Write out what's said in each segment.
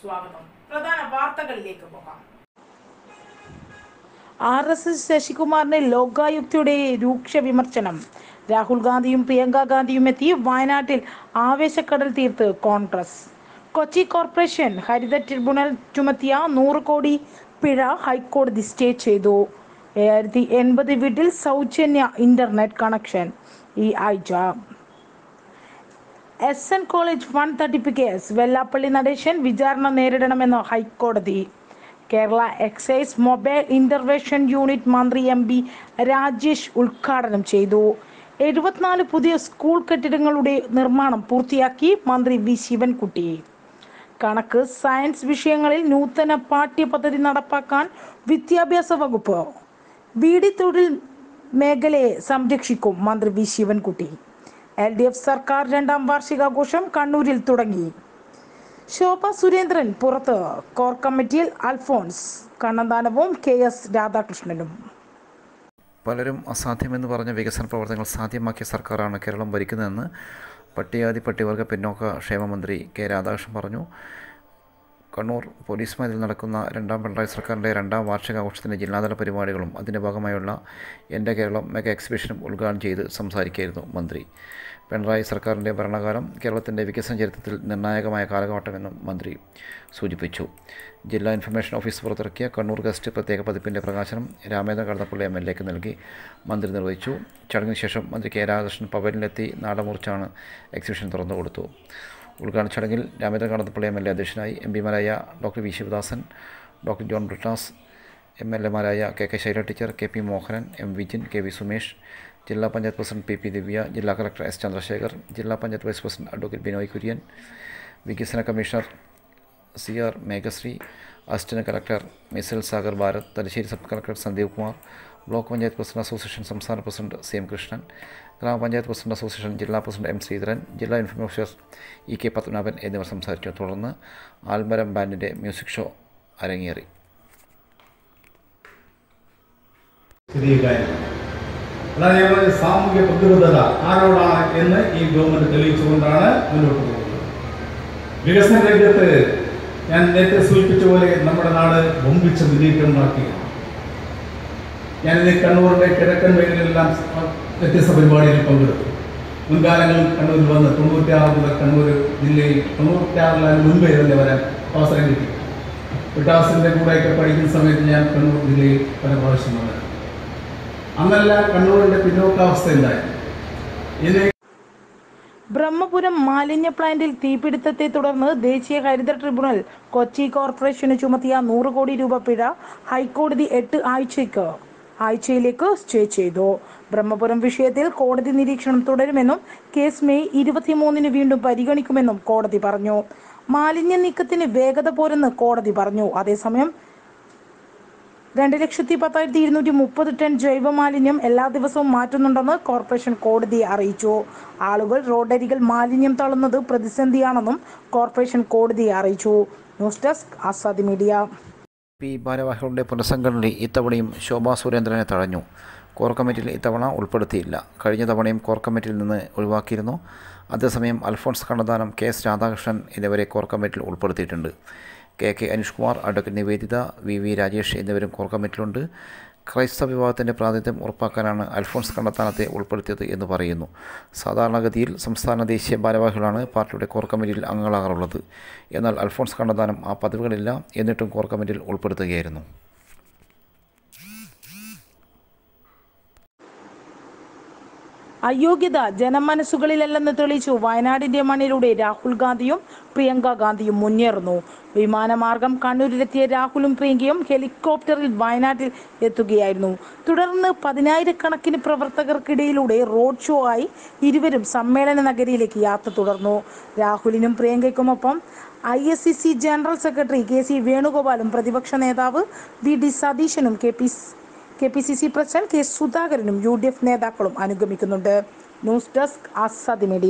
സ്വാഗതം പ്രധാന വാർത്തകളിലേക്ക് പോകാം ആർ എസ് എസ് ശശികുമാറിന്റെ ലോകായുക്തയുടെ രൂക്ഷ വിമർശനം രാഹുൽ ഗാന്ധിയും പ്രിയങ്ക ഗാന്ധിയും എത്തി വയനാട്ടിൽ ആവേശക്കടൽ തീർത്ത് കോൺഗ്രസ് കൊച്ചി കോർപ്പറേഷൻ ഹരിത ട്രിബ്യൂണൽ ചുമത്തിയ നൂറ് കോടി പിഴ ഹൈക്കോടതി സ്റ്റേ ചെയ്തു ഏഴായിരത്തി എൺപത് വീട്ടിൽ സൗജന്യ ഇന്റർനെറ്റ് കണക്ഷൻ ഈ ആഴ്ച എസ് എൻ കോളേജ് ഫണ്ട് തട്ടിപ്പ് കേസ് വെള്ളാപ്പള്ളി നടേശൻ വിചാരണ നേരിടണമെന്ന് ഹൈക്കോടതി Kerala excise mobile intervention unit മന്ത്രി എം ബി രാജേഷ് ഉദ്ഘാടനം ചെയ്തു എഴുപത്തിനാല് പുതിയ സ്കൂൾ കെട്ടിടങ്ങളുടെ നിർമ്മാണം പൂർത്തിയാക്കി മന്ത്രി വി ശിവൻകുട്ടി കണക്ക് സയൻസ് വിഷയങ്ങളിൽ നൂതന പാഠ്യപദ്ധതി നടപ്പാക്കാൻ വിദ്യാഭ്യാസ വകുപ്പ് ബീഡി തൊഴിൽ മേഖലയെ സംരക്ഷിക്കും മന്ത്രി V Sivankutty L D F സർക്കാർ രണ്ടാം വാർഷികാഘോഷം കണ്ണൂരിൽ തുടങ്ങി ശോഭ സുരേന്ദ്രൻ പുറത്ത് കോർ കമ്മിറ്റിയിൽ അൽഫോൺസ് കണ്ണന്താനവും കെ എസ് രാധാകൃഷ്ണനും പലരും അസാധ്യമെന്ന് പറഞ്ഞ വികസന പ്രവർത്തനങ്ങൾ സാധ്യമാക്കിയ സർക്കാരാണ് കേരളം ഭരിക്കുന്നതെന്ന് പട്ടികജാതി പട്ടികവർഗ പിന്നോക്ക ക്ഷേമമന്ത്രി കെ രാധാകൃഷ്ണൻ പറഞ്ഞു കണ്ണൂർ പോലീസ് മതിൽ നടക്കുന്ന രണ്ടാം പിണറായി സർക്കാരിൻ്റെ രണ്ടാം വാർഷികാഘോഷത്തിൻ്റെ ജില്ലാതല പരിപാടികളും അതിൻ്റെ ഭാഗമായുള്ള എൻ്റെ കേരളം മെഗാ എക്സിബിഷനും ഉദ്ഘാടനം ചെയ്ത് സംസാരിക്കുകയായിരുന്നു മന്ത്രി പിണറായി സർക്കാരിൻ്റെ ഭരണകാലം കേരളത്തിൻ്റെ വികസന ചരിത്രത്തിൽ നിർണായകമായ കാലഘട്ടമെന്നും മന്ത്രി സൂചിപ്പിച്ചു ജില്ലാ ഇൻഫർമേഷൻ ഓഫീസ് പുറത്തിറക്കിയ കണ്ണൂർ ഗസ്റ്റ് പ്രത്യേക പതിപ്പിൻ്റെ പ്രകാശനം രാമേന്ദ്രൻ കടന്നപ്പള്ളി എം എൽ എക്ക് നൽകി മന്ത്രി നിർവഹിച്ചു ചടങ്ങിന് ശേഷം മന്ത്രി കെ രാധാകൃഷ്ണൻ പവലിലെത്തി നാടമുറിച്ചാണ് എക്സിബിഷൻ തുറന്നു കൊടുത്തു ഉദ്ഘാടന ചടങ്ങിൽ Ramendran Kadannappally M L A അധ്യക്ഷനായി എം പിമാരായ doctor V Sivadasan doctor John Brittas M L എമാരായ K K Shaila teacher K P Mohanan M Vijin K V Sumesh ജില്ലാ panchayat president P P Divya ജില്ലാ കളക്ടർ എസ് ചന്ദ്രശേഖർ ജില്ലാ panchayat vice president advocate Binoy Kurian വികസന commissioner C R Meghashree assistant collector Misal Sagar Bharat Thalassery sub collector Sandeep Kumar block panchayat president association സംസ്ഥാന president C M Krishnan ഗ്രാമപഞ്ചായത്ത് president association ജില്ലാ president M Sreedharan ജില്ലാ information officer E K Padmanabhan എന്നിവർ സംസാരിച്ചു തുടർന്ന് ആൽമരം ബാൻഡിൻ്റെ മ്യൂസിക് ഷോ അരങ്ങേറി ചെറിയ കാര്യമാണ് അതാണ് ഞാൻ പറഞ്ഞ സാമൂഹ്യ പ്രതിബദ്ധത ആരോടാണ് എന്ന് ഈ ഗവൺമെന്റ് തെളിയിച്ചുകൊണ്ടാണ് മുന്നോട്ട് പോകുന്നത് വികസന രംഗത്ത് ഞാൻ നേരത്തെ സൂചിപ്പിച്ച പോലെ നമ്മുടെ നാട് ബൊമ്പിച്ച മുന്നേറ്റം നടക്കുകയാണ് ഞാനിത് കണ്ണൂരിന്റെ കിഴക്കൻ മേഖലയിലെല്ലാം വ്യത്യസ്ത പരിപാടികളിൽ പങ്കെടുത്തു മുൻകാലങ്ങളിൽ കണ്ണൂരിൽ വന്ന് തൊണ്ണൂറ്റിയാറ് മുതൽ കണ്ണൂർ ജില്ലയിൽ തൊണ്ണൂറ്റിയാറിലാണ് മുൻപേ തന്നെ വരാൻ അവസരം കിട്ടി വിട്ടാസിന്റെ കൂടെയൊക്കെ പഠിക്കുന്ന സമയത്ത് ഞാൻ കണ്ണൂർ ജില്ലയിൽ പല പ്രാവശ്യം വന്നിട്ടുണ്ട് അന്നെല്ലാം കണ്ണൂരിന്റെ പിന്നോക്കാവസ്ഥ ഉണ്ടായിരുന്നു ഇന്ന് ബ്രഹ്മപുരം മാലിന്യ പ്ലാന്റിൽ തീപിടുത്തത്തെ തുടർന്ന് ദേശീയ ഹരിത ട്രിബ്യൂണൽ കൊച്ചി കോർപ്പറേഷന് ചുമത്തിയ നൂറ് കോടി രൂപ പിഴ ഹൈക്കോടതി എട്ട് ആഴ്ചയ്ക്ക് ആഴ്ചയിലേക്ക് സ്റ്റേ ചെയ്തു ബ്രഹ്മപുരം വിഷയത്തിൽ കോടതി നിരീക്ഷണം തുടരുമെന്നും കേസ് മെയ് ഇരുപത്തിമൂന്നിന് വീണ്ടും പരിഗണിക്കുമെന്നും കോടതി പറഞ്ഞു മാലിന്യ നീക്കത്തിന് വേഗത പോരെന്ന് കോടതി പറഞ്ഞു അതേസമയം രണ്ട് ലക്ഷത്തി പത്തായിരത്തി ഇരുന്നൂറ്റി മുപ്പത് ടൺ ജൈവ മാലിന്യം എല്ലാ ദിവസവും മാറ്റുന്നുണ്ടെന്ന് കോർപ്പറേഷൻ കോടതിയെ അറിയിച്ചു ആളുകൾ റോഡരികിൽ മാലിന്യം തള്ളുന്നത് പ്രതിസന്ധിയാണെന്നും കോർപ്പറേഷൻ കോടതിയെ അറിയിച്ചു news desk Azadi media P ഭാരവാഹികളുടെ പുനഃസംഘടനയിൽ ഇത്തവണയും ശോഭാ സുരേന്ദ്രനെ തഴഞ്ഞു കോർ കമ്മിറ്റിയിൽ ഇത്തവണ ഉൾപ്പെടുത്തിയില്ല കഴിഞ്ഞ തവണയും കോർ കമ്മിറ്റിയിൽ നിന്ന് ഒഴിവാക്കിയിരുന്നു അതേസമയം അൽഫോൺസ് കണ്ണദാനം കെ എസ് രാധാകൃഷ്ണൻ എന്നിവരെ കോർ കമ്മിറ്റിയിൽ ഉൾപ്പെടുത്തിയിട്ടുണ്ട് K K Aneesh Kumar advocate Niveditha V V Rajesh എന്നിവരും കോർ കമ്മിറ്റിയിലുണ്ട് ക്രൈസ്തവ വിഭാഗത്തിൻ്റെ പ്രാതിനിധ്യം ഉറപ്പാക്കാനാണ് അൽഫോൺസ് കണ്ണത്താനത്തെ ഉൾപ്പെടുത്തിയത് എന്ന് പറയുന്നു സാധാരണഗതിയിൽ സംസ്ഥാന ദേശീയ ഭാരവാഹികളാണ് പാർട്ടിയുടെ കോർ കമ്മിറ്റിയിൽ അംഗങ്ങളാകാറുള്ളത് എന്നാൽ അൽഫോൺസ് കണ്ണത്താനം ആ പദവികളില്ല എന്നിട്ടും കോർ കമ്മിറ്റിയിൽ ഉൾപ്പെടുത്തുകയായിരുന്നു അയോഗ്യത ജനമനസ്സുകളിലല്ലെന്ന് തെളിയിച്ചു വയനാടിന്റെ മണ്ണിലൂടെ രാഹുൽ ഗാന്ധിയും പ്രിയങ്ക ഗാന്ധിയും മുന്നേറുന്നു വിമാനമാർഗം കണ്ണൂരിലെത്തിയ രാഹുലും പ്രിയങ്കയും ഹെലികോപ്റ്ററിൽ വയനാട്ടിൽ എത്തുകയായിരുന്നു തുടർന്ന് പതിനായിരക്കണക്കിന് പ്രവർത്തകർക്കിടയിലൂടെ റോഡ് ഷോ ആയി ഇരുവരും സമ്മേളന നഗരിയിലേക്ക് യാത്ര തുടർന്നു രാഹുലിനും പ്രിയങ്കയ്ക്കുമൊപ്പം I S C C general secretary K C വേണുഗോപാലും പ്രതിപക്ഷ നേതാവ് വി ഡി സതീശനും K P K P C C president K സുധാകരനും യു ഡി എഫ് നേതാക്കളും അനുഗമിക്കുന്നുണ്ട് ന്യൂസ് ഡെസ്ക് ആസാദി മീഡിയ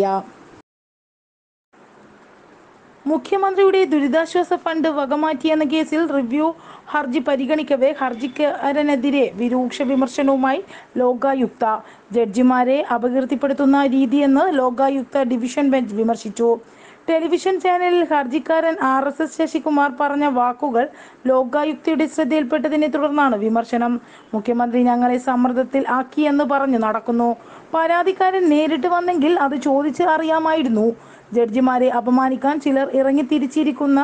മുഖ്യമന്ത്രിയുടെ ദുരിതാശ്വാസ ഫണ്ട് വകമാറ്റിയെന്ന കേസിൽ റിവ്യൂ ഹർജി പരിഗണിക്കവേ ഹർജിക്കാരനെതിരെ വിരൂക്ഷ വിമർശനവുമായി ലോകായുക്ത ജഡ്ജിമാരെ അപകീർത്തിപ്പെടുത്തുന്ന രീതിയെന്ന് ലോകായുക്ത ഡിവിഷൻ ബെഞ്ച് വിമർശിച്ചു ടെലിവിഷൻ ചാനലിൽ ഹർജിക്കാരൻ ആർ എസ് എസ് ശശികുമാർ പറഞ്ഞ വാക്കുകൾ ലോകായുക്തയുടെ ശ്രദ്ധയിൽപ്പെട്ടതിനെ തുടർന്നാണ് വിമർശനം മുഖ്യമന്ത്രി ഞങ്ങളെ സമ്മർദ്ദത്തിൽ ആക്കിയെന്ന് പറഞ്ഞു നടക്കുന്നു പരാതിക്കാരൻ നേരിട്ട് വന്നെങ്കിൽ അത് ചോദിച്ച് അറിയാമായിരുന്നു ജഡ്ജിമാരെ അപമാനിക്കാൻ ചിലർ ഇറങ്ങിത്തിരിച്ചിരിക്കുന്ന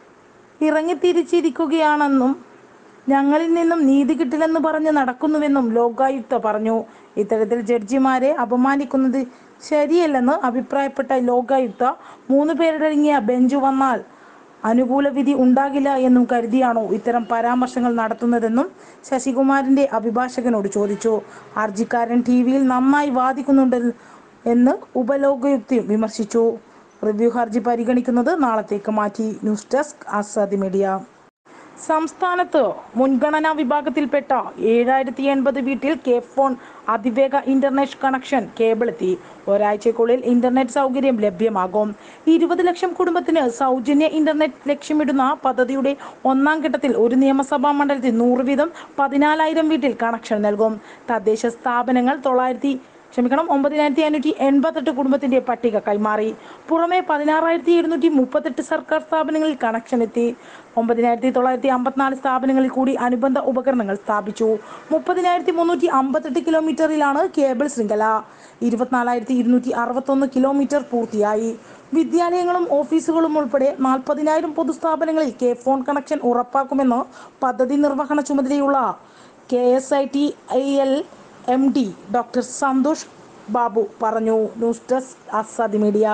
ഇറങ്ങിത്തിരിച്ചിരിക്കുകയാണെന്നും ഞങ്ങളിൽ നിന്നും നീതി കിട്ടില്ലെന്ന് പറഞ്ഞ് നടക്കുന്നുവെന്നും ലോകായുക്ത പറഞ്ഞു ഇത്തരത്തിൽ ജഡ്ജിമാരെ അപമാനിക്കുന്നത് ശരിയല്ലെന്ന് അഭിപ്രായപ്പെട്ട ലോകായുക്ത മൂന്ന് പേരടങ്ങിയ ബെഞ്ച് വന്നാൽ അനുകൂല വിധി ഉണ്ടാകില്ല എന്നും കരുതിയാണോ ഇത്തരം പരാമർശങ്ങൾ നടത്തുന്നതെന്നും ശശികുമാറിന്റെ അഭിഭാഷകനോട് ചോദിച്ചു ഹർജിക്കാരൻ ടി വിയിൽ നന്നായി വാദിക്കുന്നുണ്ട് എന്ന് ഉപലോകയുക്തിയും വിമർശിച്ചു റിവ്യൂ ഹർജി പരിഗണിക്കുന്നത് നാളത്തേക്ക് മാറ്റി ന്യൂസ് ഡെസ്ക് ആസാദി മീഡിയ സംസ്ഥാനത്ത് മുൻഗണനാ വിഭാഗത്തിൽപ്പെട്ട ഏഴായിരത്തി എൺപത് വീട്ടിൽ കെ ഫോൺ അതിവേഗ ഇന്റർനെറ്റ് കണക്ഷൻ കേബിൾ എത്തി ഒരാഴ്ചക്കുള്ളിൽ ഇന്റർനെറ്റ് സൗകര്യം ലഭ്യമാകും ഇരുപത് ലക്ഷം കുടുംബത്തിന് സൗജന്യ ഇന്റർനെറ്റ് ലക്ഷ്യമിടുന്ന പദ്ധതിയുടെ ഒന്നാം ഘട്ടത്തിൽ ഒരു നിയമസഭാ മണ്ഡലത്തിൽ നൂറ് വീതം പതിനാലായിരം വീട്ടിൽ കണക്ഷൻ നൽകും തദ്ദേശ സ്ഥാപനങ്ങൾ തൊള്ളായിരത്തി ക്ഷമിക്കണം ഒമ്പതിനായിരത്തി അഞ്ഞൂറ്റി എൺപത്തെട്ട് കുടുംബത്തിന്റെ പട്ടിക കൈമാറി പുറമെ പതിനാറായിരത്തി എഴുന്നൂറ്റി മുപ്പത്തെട്ട് സർക്കാർ സ്ഥാപനങ്ങളിൽ കണക്ഷൻ എത്തി ഒമ്പതിനായിരത്തി തൊള്ളായിരത്തി അമ്പത്തിനാല് സ്ഥാപനങ്ങളിൽ കൂടി അനുബന്ധ ഉപകരണങ്ങൾ സ്ഥാപിച്ചു മുപ്പതിനായിരത്തി മുന്നൂറ്റി അമ്പത്തെട്ട് കിലോമീറ്ററിലാണ് കേബിൾ ശൃംഖല ഇരുപത്തിനാലായിരത്തി ഇരുന്നൂറ്റി അറുപത്തൊന്ന് കിലോമീറ്റർ പൂർത്തിയായി വിദ്യാലയങ്ങളും ഓഫീസുകളും ഉൾപ്പെടെ നാൽപ്പതിനായിരം പൊതുസ്ഥാപനങ്ങളിൽ കെ ഫോൺ കണക്ഷൻ ഉറപ്പാക്കുമെന്ന് പദ്ധതി നിർവഹണ ചുമതലയുള്ള K S I T I L M D doctor Santhosh Babu പറഞ്ഞു ന്യൂസ് ഡെസ്ക് ആസാദി മീഡിയ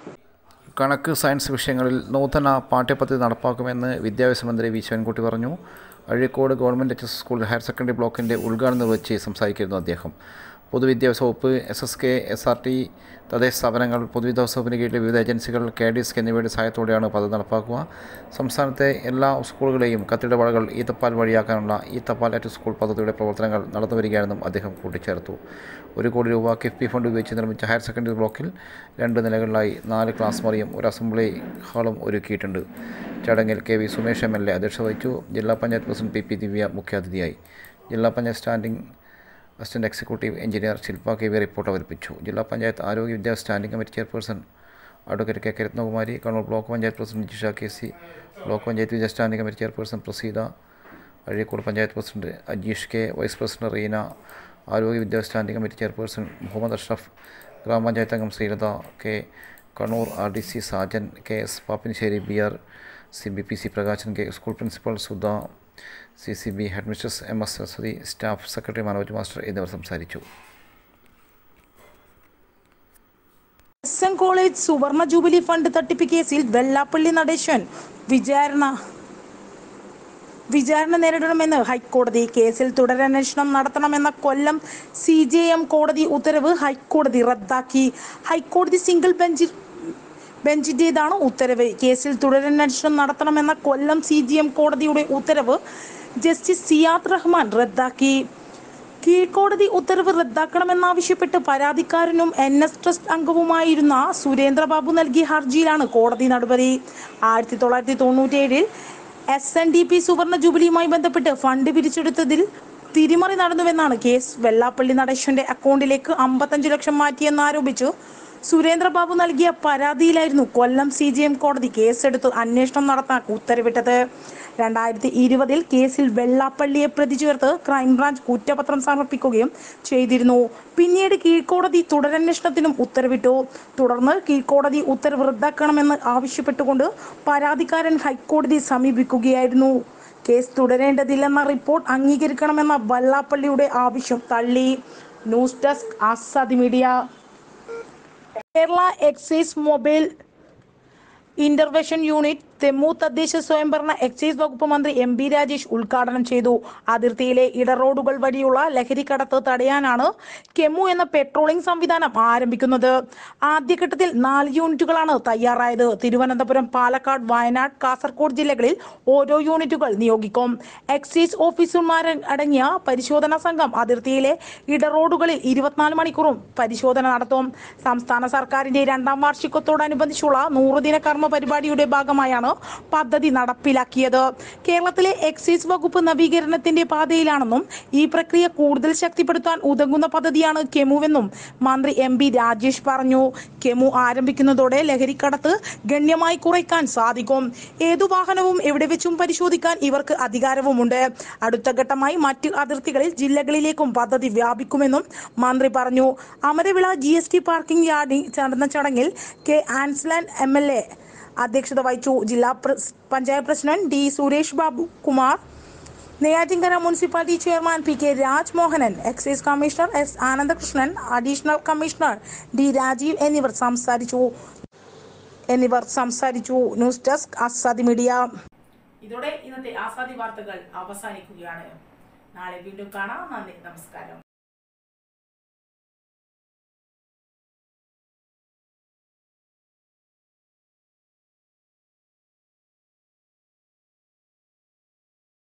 കണക്ക് സയൻസ് വിഷയങ്ങളിൽ നൂതന പാഠ്യപദ്ധതി നടപ്പാക്കുമെന്ന് വിദ്യാഭ്യാസ മന്ത്രി വി ശിവൻകുട്ടി പറഞ്ഞു Azhikode government H S school higher secondary ബ്ലോക്കിൻ്റെ ഉദ്ഘാടനം നിർവഹിച്ച് സംസാരിക്കുന്നു അദ്ദേഹം പൊതുവിദ്യാഭ്യാസ വകുപ്പ് S S K S R T തദ്ദേശ സ്ഥാപനങ്ങൾ പൊതുവിദ്യാഭ്യാസ വകുപ്പിന് കീഴിലെ വിവിധ ഏജൻസികൾ കെ ഡി എസ് എന്നിവയുടെ സഹായത്തോടെയാണ് പദ്ധതി നടപ്പാക്കുക സംസ്ഥാനത്തെ എല്ലാ സ്കൂളുകളെയും കത്തിടപാടുകൾ ഈ തപ്പാൽ വഴിയാക്കാനുള്ള ഈ തപ്പാൽ അറ്റ് സ്കൂൾ പദ്ധതിയുടെ പ്രവർത്തനങ്ങൾ നടന്നു വരികയാണെന്നും അദ്ദേഹം കൂട്ടിച്ചേർത്തു ഒരു കോടി രൂപ കിഫ്ബി ഫണ്ട് ഉപയോഗിച്ച് നിർമ്മിച്ച ഹയർ സെക്കൻഡറി ബ്ലോക്കിൽ രണ്ട് നിലകളിലായി നാല് ക്ലാസ് മുറിയും ഒരു അസംബ്ലി ഹാളും ഒരുക്കിയിട്ടുണ്ട് ചടങ്ങിൽ K V Sumesh M L A അധ്യക്ഷത വഹിച്ചു ജില്ലാ panchayat president P P Divya മുഖ്യാതിഥിയായി ജില്ലാ panchayat standing assistant executive engineer Shilpa K V report അവതരിപ്പിച്ചു ജില്ലാ പഞ്ചായത്ത് ആരോഗ്യ വിദ്യാഭ്യാസ standing committee chairperson advocate K K Rathnakumari Kannur block panchayat president Jisha K C block panchayat വിദ്യാഭ്യാസ standing committee chairperson Praseetha Azhikode panchayat president Ajeesh K vice president Reena ആരോഗ്യ വിദ്യാഭ്യാസ standing committee chairperson Muhammad Ashraf ഗ്രാമപഞ്ചായത്ത് അംഗം Sreelatha K Kannur R D C Sajan K S Pappinisseri B R C B P C Prakashan K school principal Sudha C C B head mistress M S Saraswathi staff secretary Manoj master എന്നിവർ സംസാരിച്ചു S N college സുവർണ jubilee fund തട്ടിപ്പ് കേസിൽ വെള്ളാപ്പള്ളി നടേശൻ വിചാരണ വിചാരണ നേരിടണമെന്ന് ഹൈക്കോടതി കേസിൽ തുടരന്വേഷണം നടത്തണമെന്ന കൊല്ലം സി ജെ എം കോടതി ഉത്തരവ് ഹൈക്കോടതി റദ്ദാക്കി ഹൈക്കോടതി സിംഗിൾ ബെഞ്ച് ബെഞ്ചിൻ്റേതാണ് ഉത്തരവ് കേസിൽ തുടരന്വേഷണം നടത്തണമെന്ന കൊല്ലം സി ജി എം കോടതിയുടെ ഉത്തരവ് ജസ്റ്റിസ് സിയാദ് റഹ്മാൻ റദ്ദാക്കി കീഴ്ക്കോടതി ഉത്തരവ് റദ്ദാക്കണമെന്നാവശ്യപ്പെട്ട് പരാതിക്കാരനും എൻ എസ് ട്രസ്റ്റ് അംഗവുമായിരുന്ന സുരേന്ദ്രബാബു നൽകിയ ഹർജിയിലാണ് കോടതി നടപടി ആയിരത്തി തൊള്ളായിരത്തി തൊണ്ണൂറ്റിയേഴിൽ എസ് എൻ ഡി പി സുവർണ ജൂബിലിയുമായി ബന്ധപ്പെട്ട് ഫണ്ട് പിരിച്ചെടുത്തതിൽ തിരിമറി നടന്നുവെന്നാണ് കേസ് വെള്ളാപ്പള്ളി നടേശന്റെ അക്കൗണ്ടിലേക്ക് അമ്പത്തഞ്ച് ലക്ഷം മാറ്റിയെന്നാരോപിച്ചു സുരേന്ദ്രബാബു നൽകിയ പരാതിയിലായിരുന്നു കൊല്ലം സി ജി എം കോടതി കേസെടുത്ത് അന്വേഷണം നടത്താൻ ഉത്തരവിട്ടത് രണ്ടായിരത്തി ഇരുപതിൽ കേസിൽ വെള്ളാപ്പള്ളിയെ പ്രതി ചേർത്ത് ക്രൈംബ്രാഞ്ച് കുറ്റപത്രം സമർപ്പിക്കുകയും ചെയ്തിരുന്നു പിന്നീട് കീഴ്ക്കോടതി തുടരന്വേഷണത്തിനും ഉത്തരവിട്ടു തുടർന്ന് കീഴ്ക്കോടതി ഉത്തരവ് റദ്ദാക്കണമെന്ന് ആവശ്യപ്പെട്ടുകൊണ്ട് പരാതിക്കാരൻ ഹൈക്കോടതി സമീപിക്കുകയായിരുന്നു കേസ് തുടരേണ്ടതില്ലെന്ന റിപ്പോർട്ട് അംഗീകരിക്കണമെന്ന വെള്ളാപ്പള്ളിയുടെ ആവശ്യം തള്ളി news desk Azadi media Kerala excise mobile intervention unit തെമ്മു തദ്ദേശ സ്വയംഭരണ എക്സൈസ് വകുപ്പ് മന്ത്രി എം ബി രാജേഷ് ഉദ്ഘാടനം ചെയ്തു അതിർത്തിയിലെ ഇടറോഡുകൾ വഴിയുള്ള ലഹരിക്കടത്ത് തടയാനാണ് കെമു എന്ന പെട്രോളിംഗ് സംവിധാനം ആരംഭിക്കുന്നത് ആദ്യഘട്ടത്തിൽ നാല് യൂണിറ്റുകളാണ് തയ്യാറായത് തിരുവനന്തപുരം പാലക്കാട് വയനാട് കാസർഗോഡ് ജില്ലകളിൽ ഓരോ യൂണിറ്റുകൾ നിയോഗിക്കും എക്സൈസ് ഓഫീസർമാർ അടങ്ങിയ പരിശോധനാ സംഘം അതിർത്തിയിലെ ഇടറോഡുകളിൽ ഇരുപത്തിനാല് മണിക്കൂറും പരിശോധന നടത്തും സംസ്ഥാന സർക്കാരിന്റെ രണ്ടാം വാർഷികത്തോടനുബന്ധിച്ചുള്ള നൂറുദിന കർമ്മ പരിപാടിയുടെ ഭാഗമായാണ് പദ്ധതി നടപ്പിലാക്കിയത് കേരളത്തിലെ എക്സൈസ് വകുപ്പ് നവീകരണത്തിന്റെ പാതയിലാണെന്നും ഈ പ്രക്രിയ കൂടുതൽ ശക്തിപ്പെടുത്താൻ ഉതകുന്ന പദ്ധതിയാണ് കെമുവെന്നും മന്ത്രി എം ബി രാജേഷ് പറഞ്ഞു കെമു ആരംഭിക്കുന്നതോടെ ലഹരിക്കടത്ത് ഗണ്യമായി കുറയ്ക്കാൻ സാധിക്കും ഏതു വാഹനവും എവിടെ വെച്ചും പരിശോധിക്കാൻ ഇവർക്ക് അധികാരവുമുണ്ട് അടുത്ത ഘട്ടമായി മറ്റ് അതിർത്തികളിൽ ജില്ലകളിലേക്കും പദ്ധതി വ്യാപിക്കുമെന്നും മന്ത്രി പറഞ്ഞു Amaravila G S T parking യാർഡിൽ നടന്ന ചടങ്ങിൽ K Ansalan M L A അധ്യക്ഷത വഹിച്ചു ജില്ലാ പ്രസ്- panchayat president D Suresh Babu Kumar Neyyattinkara municipality chairman P K Rajmohanan excise commissioner S Anandakrishnan additional commissioner D Rajeev എന്നിവർ സംസാരിച്ചു എന്നിവർ സംസാരിച്ചു ന്യൂസ് ഡെസ്ക് ആസാദി മീഡിയ ഇതോടെ ഇന്നത്തെ ആസാദി വാർത്തകൾ അവസാനിക്കുകയാണ് നാളെ വീണ്ടും കാണാം നന്ദി നമസ്കാരം